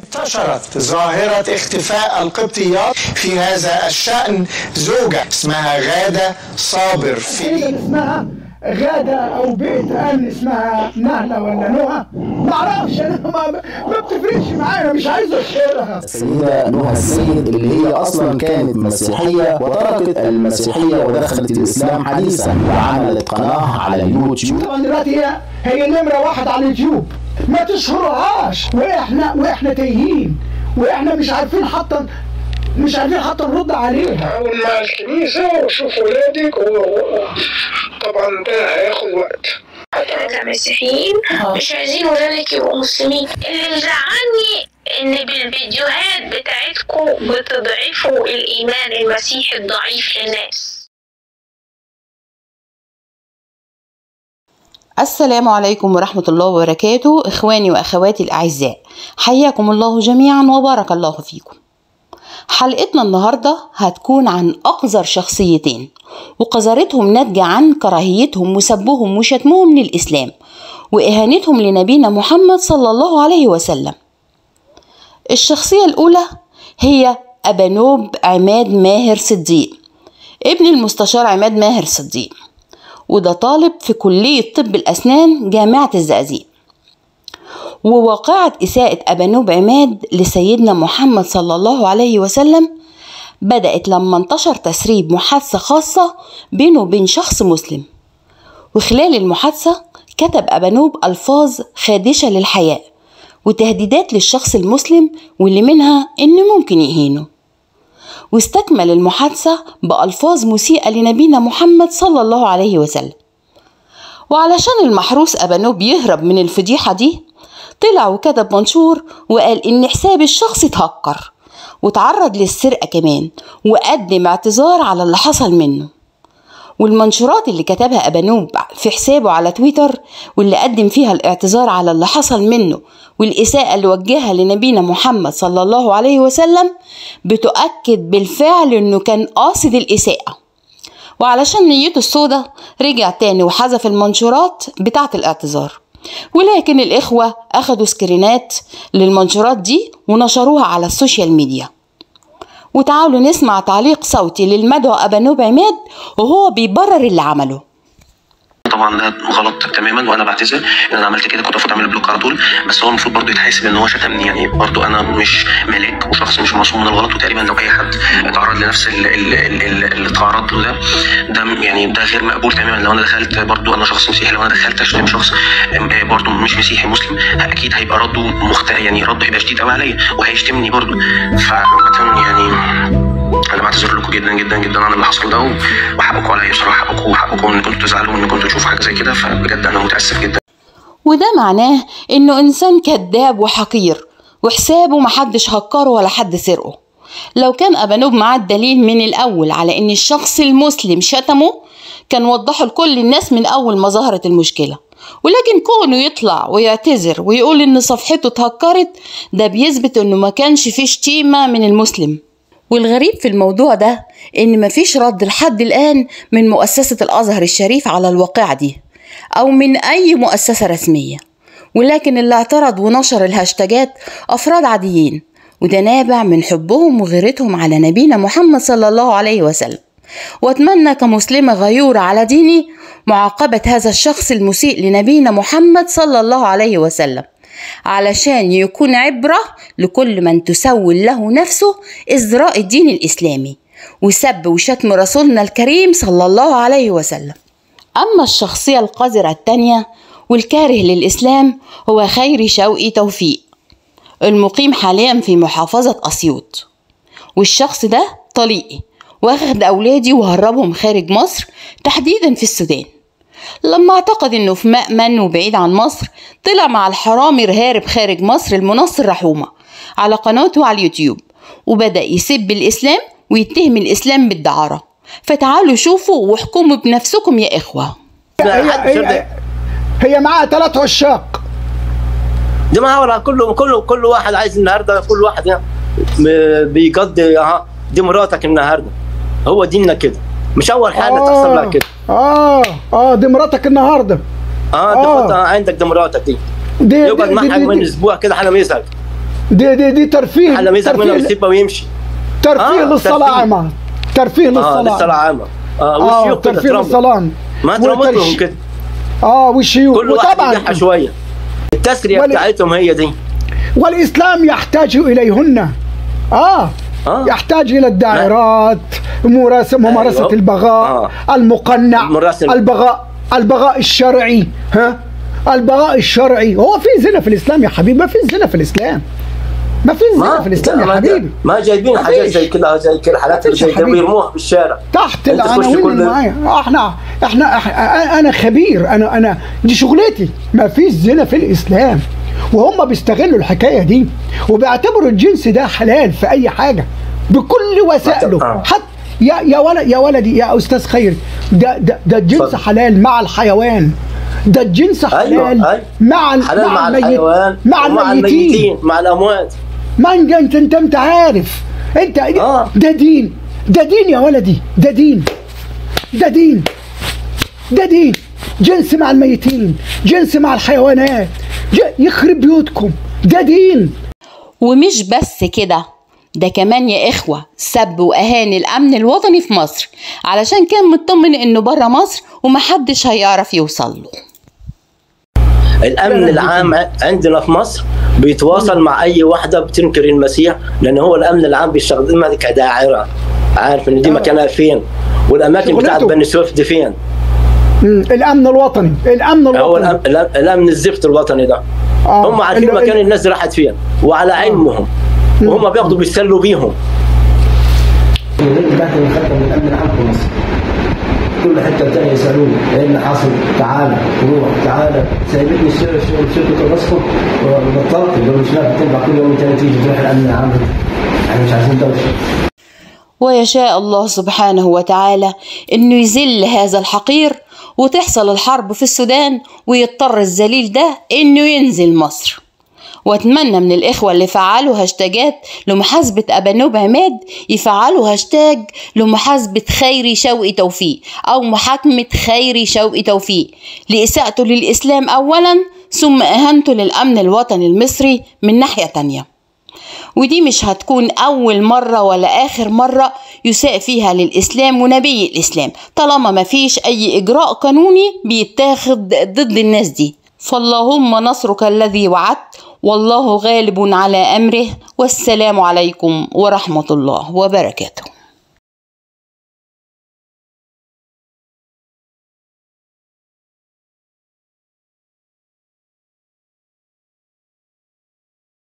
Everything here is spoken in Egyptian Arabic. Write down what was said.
انتشرت ظاهرة اختفاء القبطيات في هذا الشأن زوجة اسمها غادة صابر في اسمها غادة أو بيت أمن اسمها نهلة ولا نهى معرفش أنا ما, ما بتفرقش معايا مش عايز أشهرها السيدة نهى السيد اللي هي أصلا كانت مسيحية وتركت المسيحية ودخلت الإسلام حديثا وعملت قناة على اليوتيوب طبعا دلوقتي هي هي نمرة واحد على اليوتيوب ما تشهرهاش وإحنا وإحنا تايهين وإحنا مش عارفين حتى مش عارفين حتى نرد عليها حاول مع الكنيسة وشوف ولادك وطبعا ده هياخد وقت احنا كمسيحيين مش عايزين ولادك يبقوا مسلمين اللي مزعلني ان بالفيديوهات بتاعتكم بتضعفوا الايمان المسيحي الضعيف للناس السلام عليكم ورحمة الله وبركاته إخواني وأخواتي الأعزاء حياكم الله جميعا وبارك الله فيكم حلقتنا النهاردة هتكون عن أقذر شخصيتين وقذرتهم ناتجة عن كراهيتهم وسبهم وشتمهم للإسلام وإهانتهم لنبينا محمد صلى الله عليه وسلم الشخصية الأولى هي أبانوب عماد ماهر صديق ابن المستشار عماد ماهر صديق وده طالب في كلية طب الأسنان جامعة الزقازيق وواقعة إساءة أبانوب عماد لسيدنا محمد صلى الله عليه وسلم بدأت لما انتشر تسريب محادثة خاصة بينه وبين شخص مسلم وخلال المحادثة كتب أبانوب ألفاظ خادشة للحياء وتهديدات للشخص المسلم واللي منها إنه ممكن يهينه واستكمل المحادثة بألفاظ مسيئة لنبينا محمد صلى الله عليه وسلم وعلشان المحروس أبانوب يهرب من الفضيحة دي طلع وكتب منشور وقال إن حساب الشخص اتهكر وتعرض للسرقة كمان وقدم اعتذار على اللي حصل منه والمنشورات اللي كتبها أبانوب في حسابه على تويتر واللي قدم فيها الاعتذار على اللي حصل منه والإساءة اللي وجهها لنبينا محمد صلى الله عليه وسلم بتؤكد بالفعل إنه كان قاصد الإساءة وعلشان نيته السودة رجع تاني وحذف المنشورات بتاعة الاعتذار ولكن الإخوة أخدوا سكرينات للمنشورات دي ونشروها على السوشيال ميديا وتعالوا نسمع تعليق صوتي للمدعو أبانوب عماد وهو بيبرر اللي عمله طبعا ده غلط تماما وانا بعتذر ان انا عملت كده كنت المفروض اعمل بلوك على طول بس هو المفروض برضه يتحاسب ان هو شتمني يعني برضه انا مش ملاك وشخص مش معصوم من الغلط وتقريبا لو اي حد اتعرض لنفس ال- ال- ال- ال- اللي اتعرض له ده ده يعني ده غير مقبول تماما لو انا دخلت برضه انا شخص مسيحي لو انا دخلت اشتم شخص آه، برضه مش مسيحي مسلم اكيد هيبقى رده مخت يعني رده هيبقى شديد قوي عليا وهيشتمني برضه فعامة يعني انا بعتذر لكم جدا جدا جدا عن اللي حصل ده وحقكم عليا بصراحه حقكم وحقكم ان كنتوا تزعلوا وان كنتوا تشوفوا حاجه زي كده فبجد انا متاسف جدا وده معناه إنه إنسان كذاب وحقير وحسابه محدش هكره ولا حد سرقه لو كان أبانوب معاه الدليل من الأول على إن الشخص المسلم شتمه كان وضحه لكل الناس من أول ما ظهرت المشكلة ولكن كونه يطلع ويعتذر ويقول إن صفحته اتهكرت ده بيثبت إنه ما كانش فيه شتيمة من المسلم والغريب في الموضوع ده إن مفيش رد لحد الآن من مؤسسة الأزهر الشريف على الواقعة دي أو من أي مؤسسة رسمية ولكن اللي اعترض ونشر الهاشتاجات أفراد عاديين وده نابع من حبهم وغيرتهم على نبينا محمد صلى الله عليه وسلم واتمنى كمسلمة غيورة على ديني معاقبة هذا الشخص المسيء لنبينا محمد صلى الله عليه وسلم علشان يكون عبرة لكل من تسول له نفسه إزراء الدين الإسلامي وسب وشتم رسولنا الكريم صلى الله عليه وسلم أما الشخصية القذرة التانية والكاره للإسلام هو خيري شوقي توفيق المقيم حاليا في محافظة أسيوط والشخص ده طليقي واخد أولادي وهربهم خارج مصر تحديدا في السودان لما اعتقد انه في مأمن وبعيد عن مصر طلع مع الحرامي هارب خارج مصر المنصر رحومة على قناته على اليوتيوب وبدأ يسب الإسلام ويتهم الإسلام بالدعارة فتعالوا شوفوا واحكموا بنفسكم يا إخوة هي, هي, هي معاها ثلاث عشاق دي محاولة كله كله كل واحد عايز النهارده كل واحد يعني م- بيقضي ها دي مراتك النهارده هو ديننا كده مش اول حاجه تحصل لها كده اه اه دي مراتك النهارده اه دي آه. خد عندك دي مراتك دي دي يقعد دي- معها دي- من دي- اسبوع كده حاجه ما يزهق دي دي دي ترفيه على ما يزهق منها ترفيه, بيسيبها ويمشي ترفيه آه، للصلاعمة ترفيه اه للصلاعمة لسه عامة اه اه والشيوخ كده ترفيه ترموا للصلاعمة ما ترموا وترش- لهم كده اه والشيوخ كل واحد وطبعا يبيعها شويه التسريه ولا- بتاعتهم هي دي والاسلام يحتاج اليهن اه اه يحتاج الى الدائرات ممارسه ممارسه أيوه. البغاء آه. المقنع ممارسة- البغاء البغاء الشرعي ها البغاء الشرعي هو في زنا في الاسلام يا حبيبي ما في زنا في الاسلام ما في زنا في الاسلام يا ما- حبيبي ما جايبين ما حاجات فيش. زي كده زي كده حالات ما فيش زي يا كده حبيبي. ويرموها بالشارع تحت أنت تخش العناوين كل- اللي معايا احنا احنا أح- انا خبير انا انا دي شغلتي ما فيش زنا في الاسلام وهم بيستغلوا الحكايه دي وبيعتبروا الجنس ده حلال في اي حاجه بكل وسائله آه. حتى يا يا ولد يا ولدي يا استاذ خير ده ده ده الجنس اتفضل. حلال مع الحيوان ده الجنس حلال أيوة، أيوة. مع ال- حلال مع الميت- الحيوان مع ومع الميتين الميتين مع الاموات ما انت انت انت, انت عارف انت آه. ده دين ده دين يا ولدي ده دين ده دين ده دين جنس مع الميتين جنس مع الحيوانات ج- يخرب بيوتكم ده دين ومش بس كده ده كمان يا إخوة سب وأهان الأمن الوطني في مصر علشان كان مطمن إنه برا مصر ومحدش هيعرف يوصل له الامن العام عندنا في مصر بيتواصل مع اي واحده بتنكر المسيح لان هو الامن العام بيستخدمها كداعره عارف ان دي مكانها فين والاماكن بتاعت شغلته. بني سويف دي فين مم. الامن الوطني الامن هو الوطني الأم- الأم- الامن الزفت الوطني ده آه. هم عارفين ال- مكان ال- الناس دي راحت فين وعلى علمهم وهم بياخدوا بيستلوا بيهم تحت المخدم من الامن العام في مصر كل حته تانية يسالوني ايه اللي حاصل تعال روح تعال سايبني الشغل شغل شركه الرصف وبطلت اللي هو مش نافع تنفع كل يوم تاني تيجي تروح الامن العام يعني مش عايزين دوشه ويشاء الله سبحانه وتعالى انه يذل هذا الحقير وتحصل الحرب في السودان ويضطر الذليل ده انه ينزل مصر واتمنى من الاخوه اللي فعلوا هاشتاجات لمحاسبه ابانوب عماد يفعلوا هاشتاج لمحاسبه خيري شوقي توفيق او محاكمه خيري شوقي توفيق لاساءته للاسلام اولا ثم اهانته للامن الوطني المصري من ناحيه تانيه ودي مش هتكون أول مرة ولا آخر مرة يساء فيها للإسلام ونبي الإسلام طالما مفيش أي إجراء قانوني بيتاخد ضد الناس دي فاللهم نصرك الذي وعدت والله غالب على أمره والسلام عليكم ورحمة الله وبركاته